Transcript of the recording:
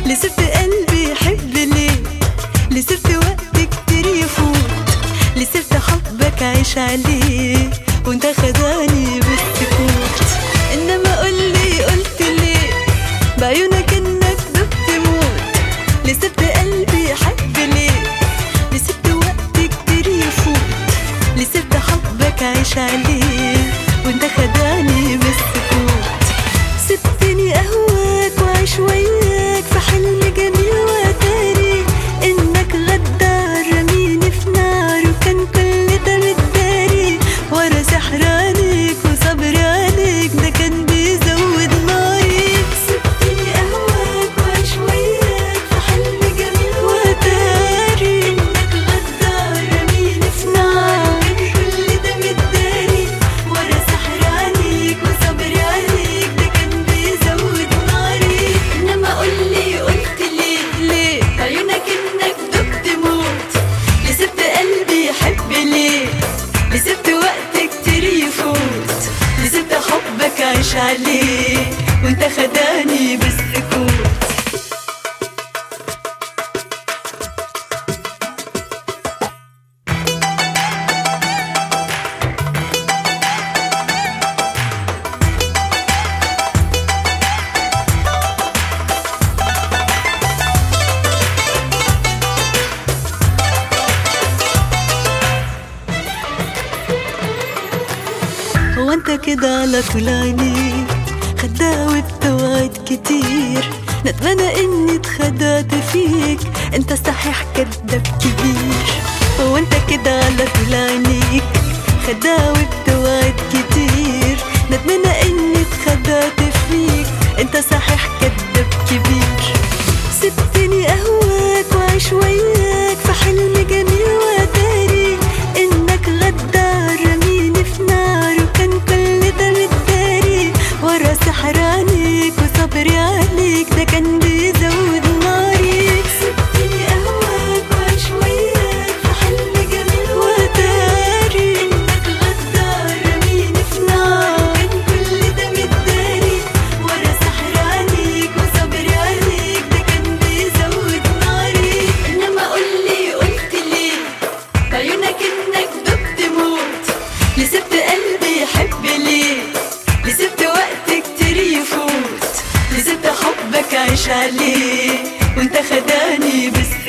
لسبت قلبي يحب ليه لسبت وقت كتير يفوت لسبت حبك عيش عليه وانت خداني بالسكوت انما قولي قلت ليه بعيونك انك دبت موت لسبت قلبي يحب ليه لسبت وقت كتير يفوت لسبت حبك عيش عليه وانت خداني بالسكوت سبتني اهواك وعيش وياك في حلم جميل واتاري انك غدار رميني في نار وكان كل ده متداري ورا سحر عليك وصبر عليك ده كان بيزود ناري سبتني اهواك وعيش وياك في حلم جميل واتاري انك غدار رميني في نار كان كل ده متداري ورا سحر عليك وصبر عليك ده كان بيزود ناري انما قولي قلت ليه ليه عيونك انك دبت موت لسبت قلبي يحب ليه لسبت وقت كتير يفوت لسبت حبك عيش عليه وانت خداني بالسكوت هو انت كده على طول عينيك خداوي بتوعد كتير ندمانة اني اتخدعت فيك انت صحيح كداب كبير هو انت كده على طول عينيك خداوي بتوعد كتير ندمانة اني اتخدعت فيك انت صحيح كداب كبير سبتني اهواك وعيش وياك في حلم جميل واتاري انك غدار رميني في نار وكان كل ده متداري ورا سحر عليك وصبري عليك ده كان بيزود ناري سبتني اهواك وعيش وياك في حلم جميل واتاري انك غدار رميني في نار كان كل ده متداري ورا سحر عليك وصبري عليك ده كان بيزود ناري انما قولي قلت ليه بعيونك انك دبت موت لسبت قلبي يحب ليه لسبت وقت كتير يفوت لسبت حبك عيش عليه وانت خداني بس